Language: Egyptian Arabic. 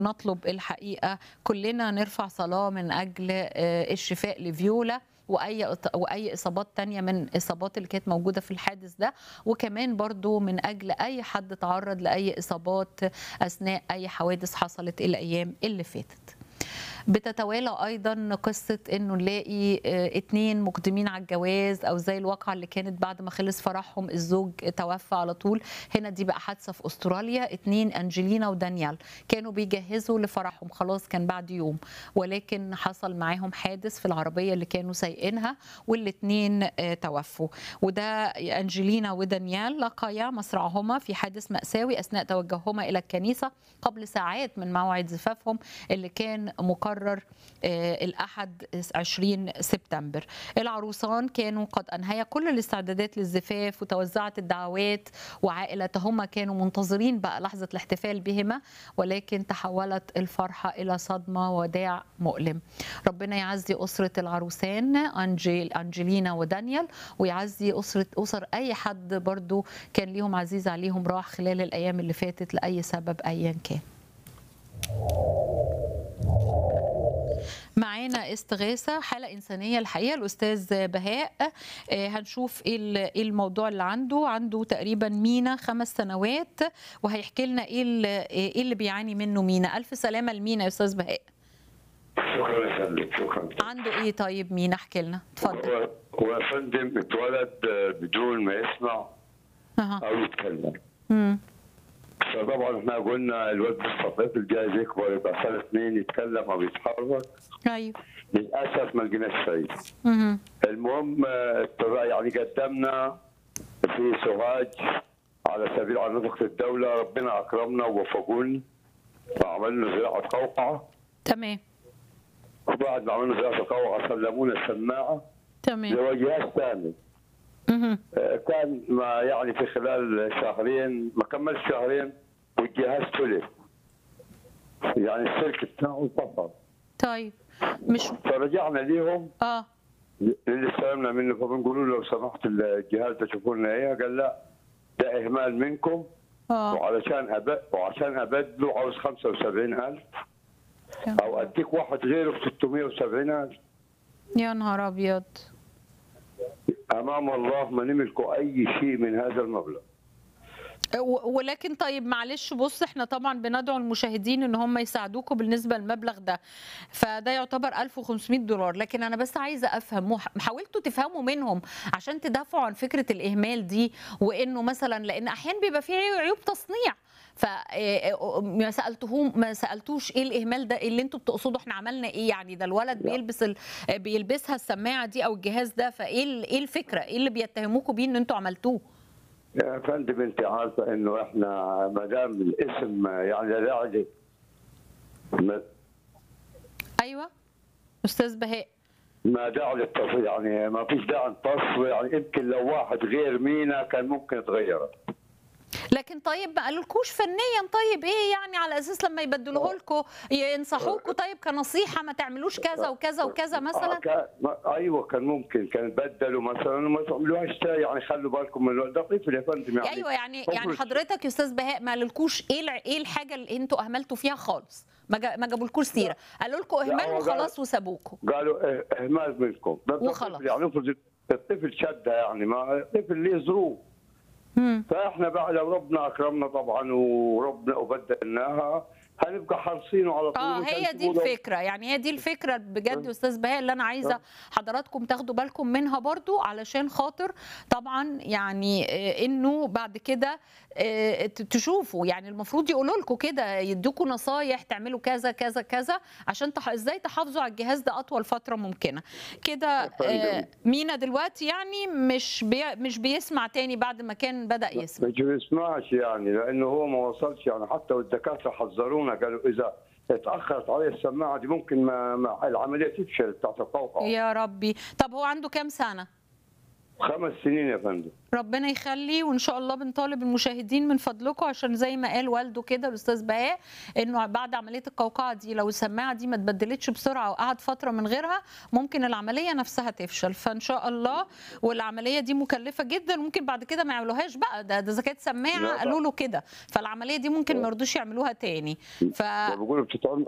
نطلب الحقيقه كلنا نرفع صلاه من اجل آه، الشفاء لفيولا واي واي اصابات تانية من الاصابات اللي كانت موجوده في الحادث ده وكمان برضو من اجل اي حد تعرض لاي اصابات اثناء اي حوادث حصلت الايام اللي فاتت بتتوالى ايضا قصه انه نلاقي آه، اتنين مقدمين على الجواز او زي الواقعه اللي كانت بعد ما خلص فرحهم الزوج توفى على طول هنا دي بقى حادثه في استراليا اتنين انجلينا ودانيال كانوا بيجهزوا لفرحهم خلاص كان بعد يوم ولكن حصل معاهم حادث في العربيه اللي كانوا سايقينها والاتنين آه، توفوا وده انجلينا ودانيال لقيا مصرعهما في حادث مأساوي اثناء توجههما الى الكنيسه قبل ساعات من موعد زفافهم اللي كان مقرر آه، الأحد 20 سبتمبر العروسان كانوا قد أنهيا كل الاستعدادات للزفاف وتوزعت الدعوات وعائلتهما كانوا منتظرين بقى لحظة الاحتفال بهما ولكن تحولت الفرحة إلى صدمة وداع مؤلم ربنا يعزي أسرة العروسان أنجيل أنجلينا ودانيال ويعزي أسرة أسر أي حد برضو كان ليهم عزيز عليهم راح خلال الأيام اللي فاتت لأي سبب أيا كان معانا استغاثة حالة إنسانية الحقيقة الأستاذ بهاء آه، هنشوف إيه ال- إيه الموضوع اللي عنده عنده تقريبا مينا خمس سنوات وهيحكي لنا إيه ال- إيه اللي بيعاني منه مينا ألف سلامة لمينا يا أستاذ بهاء شكرا يا فندم شكرا عنده إيه طيب مينا احكي لنا اتفضل هو هو يا فندم اتولد آه، بدون ما يسمع أها. او يتكلم مم. فطبعا احنا قلنا الواد بالصفات الجايز يكبر يبقى سنه اثنين يتكلم او يتحرك أيوه للاسف ما لقيناش فايده مهم. المهم آه، اتبع- يعني قدمنا في سوهاج على سبيل على نفقة الدولة ربنا أكرمنا ووفقوني وعملنا زراعة قوقعة تمام وبعد ما عملنا زراعة القوقعة سلمونا السماعة تمام لجهاز ثاني مهم. آه، كان ما يعني في خلال شهرين ما كملش شهرين والجهاز تلف يعني السلك بتاعه انفصل طيب مش فرجعنا ليهم آه اللي استلمنا منه فبنقول له لو سمحت الجهاز ده شوفوا لنا ايه قال لا ده اهمال منكم آه وعلشان أب... وعشان ابدله عاوز 75000 او اديك واحد غيره ب 670000 يا نهار أبيض امام الله ما نملكوا اي شيء من هذا المبلغ و- ولكن طيب معلش بص احنا طبعا بندعو المشاهدين ان هم يساعدوكم بالنسبه للمبلغ ده فده يعتبر 1500 دولار لكن انا بس عايزه افهم مح- حاولتوا تفهموا منهم عشان تدافعوا عن فكره الاهمال دي وانه مثلا لان احيانا بيبقى فيه عيوب تصنيع ف آه، ما سالتهم ما سالتوش ايه الاهمال ده اللي انتوا بتقصدوا احنا عملنا ايه يعني ده الولد لا. بيلبس ال... بيلبسها السماعه دي او الجهاز ده فايه ال- ايه الفكره ايه اللي بيتهموكوا بيه ان انتوا عملتوه يا فندم انت عارفه انه احنا ما دام الاسم يعني لا داعي ما- ايوه استاذ بهاء ما داعي للتصوير يعني ما فيش داعي نتصل يعني يمكن لو واحد غير مينا كان ممكن يتغير لكن طيب ما قالولكوش فنيا طيب ايه يعني على اساس لما يبدلوه لكم ينصحوكوا طيب كنصيحه ما تعملوش كذا وكذا وكذا آه مثلا كان ما ايوه كان ممكن كان بدلوا مثلا وما تعملوهاش تاني، يعني خلوا بالكم من الوقت. ده طفل يا فندم يعني ايوه يعني مفروض- يعني حضرتك يا استاذ بهاء ما قالولكوش ايه الع- ايه الحاجه اللي انتوا اهملتوا فيها خالص ما جا- ما جابولكوش سيره قالوا لكم لا، اهمال هو قال- وخلاص وسابوكوا قالوا إه- اهمال منكم ده ده وخلاص. طفل يعني افرض الطفل شدها يعني ما الطفل ليه ظروف مم. فاحنا بقى لو ربنا اكرمنا طبعا وربنا وبدلناها هنبقى حريصين على طول اه مش هي دي هنسيبه لو- الفكره يعني هي دي الفكره بجد يا استاذ بهاء اللي انا عايزه حضراتكم تاخدوا بالكم منها برضو علشان خاطر طبعا يعني آه، انه بعد كده آه، ت- تشوفوا يعني المفروض يقولوا لكم كده يدوكوا نصايح تعملوا كذا كذا كذا عشان تح... ازاي تحافظوا على الجهاز ده اطول فتره ممكنه كده آه، مينا دلوقتي يعني مش بي... مش بيسمع تاني بعد ما كان بدا يسمع مش بيسمعش يعني لانه هو ما وصلش يعني حتى والدكاتره حذرونا قالوا اذا اتاخرت عليه السماعه دي ممكن ما, ما العمليه تفشل بتاعت القوقعه يا ربي طب هو عنده كام سنه خمس سنين يا فندم ربنا يخلي وان شاء الله بنطالب المشاهدين من فضلكم عشان زي ما قال والده كده الاستاذ بهاء انه بعد عمليه القوقعه دي لو السماعه دي ما اتبدلتش بسرعه وقعد فتره من غيرها ممكن العمليه نفسها تفشل فان شاء الله والعمليه دي مكلفه جدا ممكن بعد كده ما يعملوهاش بقى ده ده اذا كانت لا سماعه طبعا. قالوا له كده فالعمليه دي ممكن ما يرضوش يعملوها تاني ف ده بيقولوا بتتعمل